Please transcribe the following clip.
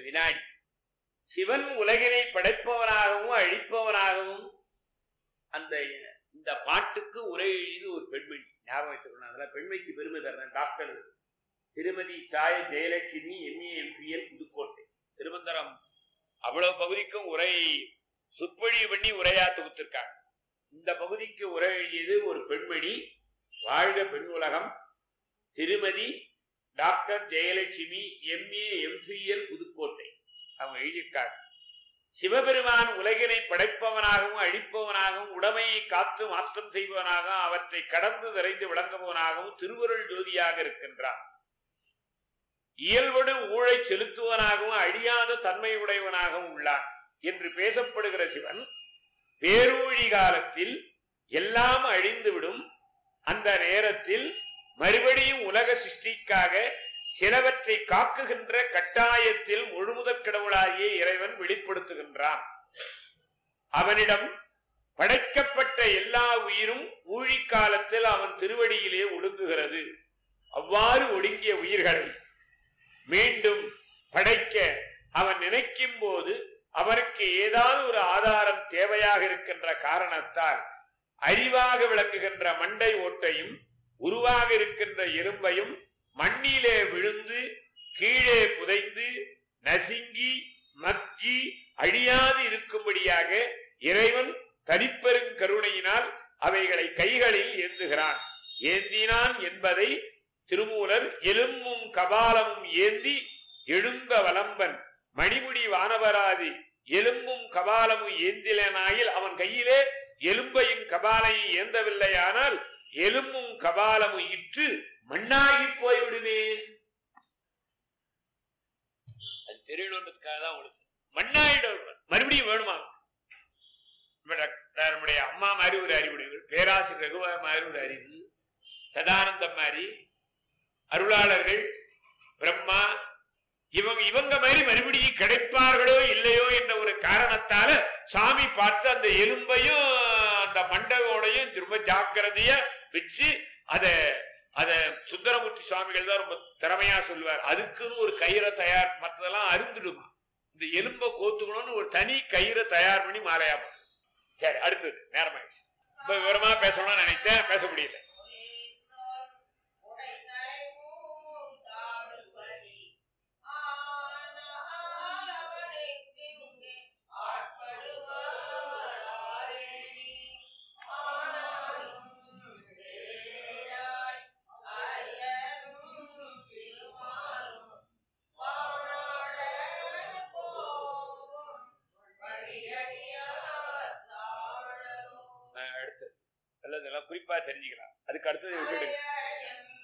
வினாடி சிவன் உலகினை படைப்பவனாகவும் அழிப்பவனாகவும் அந்த இந்த பாட்டுக்கு உரை எழுதி ஒரு பெண்மணி ஞாபகம் வைத்துக்கணும் அதெல்லாம் பெண்மைக்கு பெருமை தரேன் டாக்டர் திருமதி தாய ஜெயலட்சுமி எம்ஏ எம்பிஎல் புதுக்கோட்டை திருவந்தரம் அவ்வளவு பகுதிக்கும் உரை சொற்பொழிவு பண்ணி உரையா தொகுத்திருக்காங்க இந்த பகுதிக்கு உரை எழுதியது ஒரு பெண்மணி வாழ்க பெண் உலகம் திருமதி doctor Jayalakshmi M A M P L Pudukkottai அவங்க எழுதியிருக்காங்க சிவபெருமான் உலகினை படைப்பவனாகவும் அழிப்பவனாகவும் உடமையை காத்து மாற்றம் செய்பவனாகவும் அவற்றை கடந்து விரைந்து விளங்குபவனாகவும் திருவருள் ஜோதியாக இருக்கின்றான் இயல்படு ஊழை செலுத்துவனாகவும் அழியாத தன்மையுடையவனாகவும் உள்ளான் என்று பேசப்படுகிற சிவன் பேரூழி காலத்தில் எல்லாம் அழிந்துவிடும் அந்த நேரத்தில் மறுபடியும் உலக சிருஷ்டிக்காக சிலவற்றை காக்குகின்ற கட்டாயத்தில் முழுமுதற் கடவுளாகிய இறைவன் வெளிப்படுத்துகின்றான் அவனிடம் படைக்கப்பட்ட எல்லா உயிரும் ஊழிக்காலத்தில் அவன் திருவடியிலே ஒடுங்குகிறது அவ்வாறு ஒடுங்கிய உயிர்களை மீண்டும் படைக்க அவன் நினைக்கும் போது அவருக்கு ஏதாவது ஒரு ஆதாரம் தேவையாக இருக்கின்ற காரணத்தால் அறிவாக விளங்குகின்ற மண்டை ஓட்டையும் உருவாக இருக்கின்ற இரும்பையும் மண்ணிலே விழுந்து கீழே புதைந்து நசுங்கி மக்கி அழியாது இருக்கும்படியாக இறைவன் தனிப்பெருங் கருணையினால் அவைகளை கைகளில் ஏந்துகிறான் ஏந்தினான் என்பதை திருமூலர் எலும்பும் கபாலமும் ஏந்தி எழும்ப வலம்பன் மணிமுடி வானவராதி எலும்பும் கபாலமும் ஏந்திலனாயில் அவன் கையிலே எலும்பையும் கபாலையும் ஏந்தவில்லையானால் எலும்பும் கபாலமும் இற்று மண்ணாகி போய்விடுமே அது தெரியணுன்றதுக்காக தான் உங்களுக்கு மண்ணாயிடும் மறுபடியும் வேணுமா நம்முடைய அம்மா மாதிரி ஒரு அறிவுடையவர் பேராசிரியர் ரகுவா மாதிரி ஒரு அறிவு சதானந்தம் மாதிரி அருளாளர்கள் பிரம்மா இவங்க இவங்க மாதிரி மறுபடியும் கிடைப்பார்களோ இல்லையோ என்ற ஒரு காரணத்தால சாமி பார்த்து அந்த எலும்பையும் அந்த மண்டவோடையும் ரொம்ப ஜாக்கிரதையா வச்சு அத அத சுந்தரமூர்த்தி சுவாமிகள் தான் ரொம்ப திறமையா சொல்லுவார் அதுக்குன்னு ஒரு கயிறை தயார் மற்றதெல்லாம் அருந்துடுமா இந்த எலும்பை கோத்துக்கணும்னு ஒரு தனி கயிறை தயார் பண்ணி மாலையா பண்ணும் சரி அடுத்தது நேரமாயிடுச்சு ரொம்ப விவரமா பேசணும்னு நினைச்சேன் பேச முடியல அடுத்து அல்லது எல்லாம் குறிப்பா தெரிஞ்சுக்கலாம் அதுக்கு அடுத்தது விட்டுடுங்க